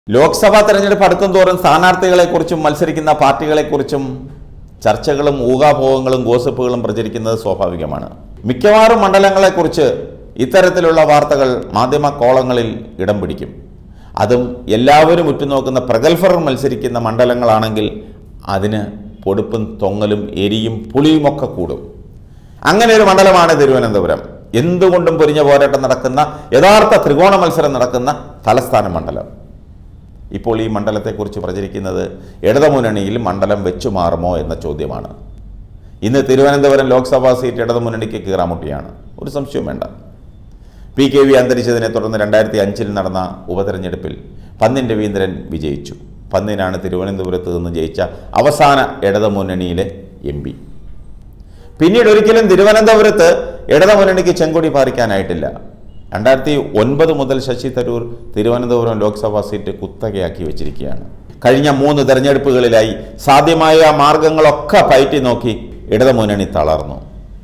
ലോക്സഭാ തെരഞ്ഞെടുപ്പ് അടുക്കും തോറും സ്ഥാനാർത്ഥികളെക്കുറിച്ചും മത്സരിക്കുന്ന പാർട്ടികളെക്കുറിച്ചും ചർച്ചകളും ഊഹാഭോഗങ്ങളും ഗോസിപ്പുകളും പ്രചരിക്കുന്നത് സ്വാഭാവികമാണ് മിക്കവാറും മണ്ഡലങ്ങളെക്കുറിച്ച് ഇത്തരത്തിലുള്ള വാർത്തകൾ മാധ്യമ കോളങ്ങളിൽ ഇടം പിടിക്കും അതും എല്ലാവരും ഉറ്റുനോക്കുന്ന പ്രഗത്ഭർ മത്സരിക്കുന്ന മണ്ഡലങ്ങളാണെങ്കിൽ അതിന് പൊടുപ്പും തൊങ്ങലും എരിയും പുളിയുമൊക്കെ കൂടും അങ്ങനെ ഒരു മണ്ഡലമാണ് തിരുവനന്തപുരം എന്തുകൊണ്ടും പൊരിഞ്ഞ പോരാട്ടം നടക്കുന്ന യഥാർത്ഥ ത്രികോണ മത്സരം നടക്കുന്ന തലസ്ഥാന മണ്ഡലം ഇപ്പോൾ ഈ മണ്ഡലത്തെക്കുറിച്ച് പ്രചരിക്കുന്നത് ഇടതുമുന്നണിയിൽ മണ്ഡലം വെച്ചു മാറുമോ എന്ന ചോദ്യമാണ് ഇന്ന് തിരുവനന്തപുരം ലോക്സഭാ സീറ്റ് ഇടതുമുന്നണിക്ക് കീറാമുട്ടിയാണ് ഒരു സംശയവും വേണ്ട പി കെ വി അന്തരിച്ചതിനെ തുടർന്ന് രണ്ടായിരത്തി അഞ്ചിൽ നടന്ന ഉപതെരഞ്ഞെടുപ്പിൽ പന്നിൻ രവീന്ദ്രൻ വിജയിച്ചു പന്നിനാണ് തിരുവനന്തപുരത്ത് നിന്ന് ജയിച്ച അവസാന ഇടതുമുന്നണിയിലെ എം പി പിന്നീട് ഒരിക്കലും തിരുവനന്തപുരത്ത് ഇടതുമുന്നണിക്ക് ചെങ്കൊടി പാറിക്കാനായിട്ടില്ല രണ്ടായിരത്തി ഒൻപത് മുതൽ ശശി തരൂർ തിരുവനന്തപുരം ലോക്സഭാ സീറ്റ് കുത്തകയാക്കി വെച്ചിരിക്കുകയാണ് കഴിഞ്ഞ മൂന്ന് തെരഞ്ഞെടുപ്പുകളിലായി സാധ്യമായ മാർഗങ്ങളൊക്കെ പയറ്റി നോക്കി ഇടതുമുന്നണി തളർന്നു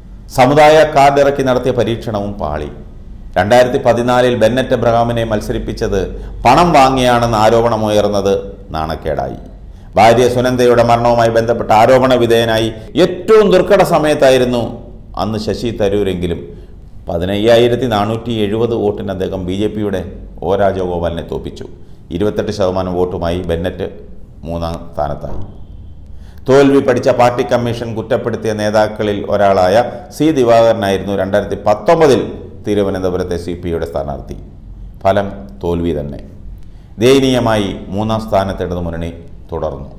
സമുദായ കാർഡ് ഇറക്കി നടത്തിയ പരീക്ഷണവും പാളി രണ്ടായിരത്തി പതിനാലിൽ ബെന്നറ്റ് എബ്രഹാമിനെ മത്സരിപ്പിച്ചത് പണം വാങ്ങിയാണെന്ന് ആരോപണമുയർന്നത് നാണക്കേടായി ഭാര്യ സുനന്ദയുടെ മരണവുമായി ബന്ധപ്പെട്ട ആരോപണ വിധേയനായി ഏറ്റവും ദുർഘട സമയത്തായിരുന്നു അന്ന് ശശി തരൂരെങ്കിലും പതിനയ്യായിരത്തി നാനൂറ്റി എഴുപത് വോട്ടിന് അദ്ദേഹം ബി ജെ പിയുടെ ഒ രാജഗോപാലിനെ തോപ്പിച്ചു ഇരുപത്തെട്ട് ശതമാനം വോട്ടുമായി ബെന്നറ്റ് മൂന്നാം സ്ഥാനത്തായി തോൽവി പഠിച്ച പാർട്ടി കമ്മീഷൻ കുറ്റപ്പെടുത്തിയ നേതാക്കളിൽ ഒരാളായ സി ദിവാകരനായിരുന്നു രണ്ടായിരത്തി പത്തൊമ്പതിൽ തിരുവനന്തപുരത്തെ സി പി ഐയുടെ സ്ഥാനാർത്ഥി ഫലം തോൽവി തന്നെ ദയനീയമായി മൂന്നാം സ്ഥാനത്ത് ഇടതുമുന്നണി തുടർന്നു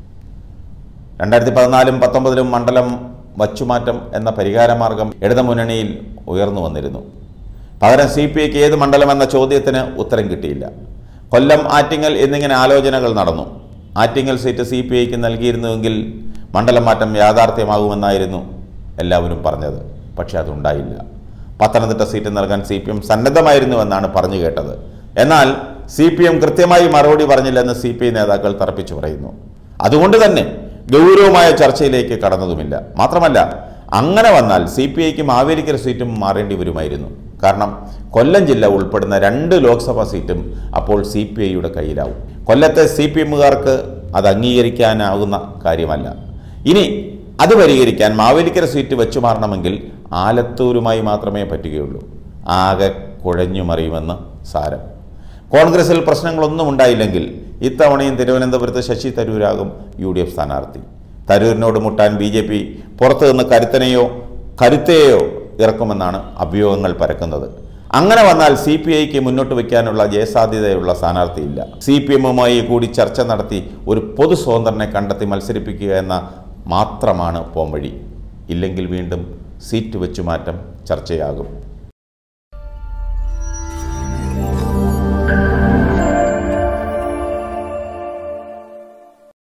രണ്ടായിരത്തി പതിനാലും പത്തൊമ്പതിലും മണ്ഡലം വച്ചുമാറ്റം എന്ന പരിഹാരമാർഗം ഇടതുമുന്നണിയിൽ ഉയർന്നു വന്നിരുന്നു പകരം സി പി ഐക്ക് ഏത് മണ്ഡലം എന്ന ചോദ്യത്തിന് ഉത്തരം കിട്ടിയില്ല കൊല്ലം ആറ്റിങ്ങൽ എന്നിങ്ങനെ ആലോചനകൾ നടന്നു ആറ്റിങ്ങൽ സീറ്റ് സി പി ഐക്ക് നൽകിയിരുന്നുവെങ്കിൽ മണ്ഡലം മാറ്റം യാഥാർത്ഥ്യമാകുമെന്നായിരുന്നു എല്ലാവരും പറഞ്ഞത് പക്ഷേ അതുണ്ടായില്ല പത്തനംതിട്ട സീറ്റ് നൽകാൻ സി പി എം സന്നദ്ധമായിരുന്നുവെന്നാണ് പറഞ്ഞു കേട്ടത് എന്നാൽ സി പി എം കൃത്യമായി മറുപടി പറഞ്ഞില്ലെന്ന് സി പി ഐ നേതാക്കൾ തറപ്പിച്ചു പറയുന്നു അതുകൊണ്ട് തന്നെ ഗൗരവമായ ചർച്ചയിലേക്ക് കടന്നതുമില്ല മാത്രമല്ല അങ്ങനെ വന്നാൽ സി പി ഐക്ക് മാവേലിക്കര സീറ്റും മാറേണ്ടി വരുമായിരുന്നു കാരണം കൊല്ലം ജില്ല ഉൾപ്പെടുന്ന രണ്ട് ലോക്സഭാ സീറ്റും അപ്പോൾ സി പി ഐയുടെ കയ്യിലാവും കൊല്ലത്തെ സി പി എമ്മുകാർക്ക് അത് അംഗീകരിക്കാനാകുന്ന കാര്യമല്ല ഇനി അത് പരിഹരിക്കാൻ മാവേലിക്കര സീറ്റ് വെച്ചു മാറണമെങ്കിൽ ആലത്തൂരുമായി മാത്രമേ പറ്റുകയുള്ളൂ ആകെ കുഴഞ്ഞു മറിയുമെന്ന് സാരം കോൺഗ്രസിൽ പ്രശ്നങ്ങളൊന്നും ഉണ്ടായില്ലെങ്കിൽ ഇത്തവണയും തിരുവനന്തപുരത്ത് ശശി തരൂരാകും യു ഡി എഫ് സ്ഥാനാർത്ഥി തരൂരിനോട് മുട്ടാൻ ബി ജെ പി പുറത്തു നിന്ന് കരുത്തനെയോ കരുത്തെയോ ഇറക്കുമെന്നാണ് അഭ്യൂഹങ്ങൾ പരക്കുന്നത് അങ്ങനെ വന്നാൽ സി പി ഐക്ക് മുന്നോട്ട് വയ്ക്കാനുള്ള ജയസാധ്യതയുള്ള സ്ഥാനാർത്ഥിയില്ല സി പി എമ്മുമായി കൂടി ചർച്ച നടത്തി ഒരു പൊതു സ്വതന്ത്രനെ കണ്ടെത്തി മത്സരിപ്പിക്കുക എന്ന മാത്രമാണ് പോംവഴി ഇല്ലെങ്കിൽ വീണ്ടും സീറ്റ് വെച്ചുമാറ്റം ചർച്ചയാകും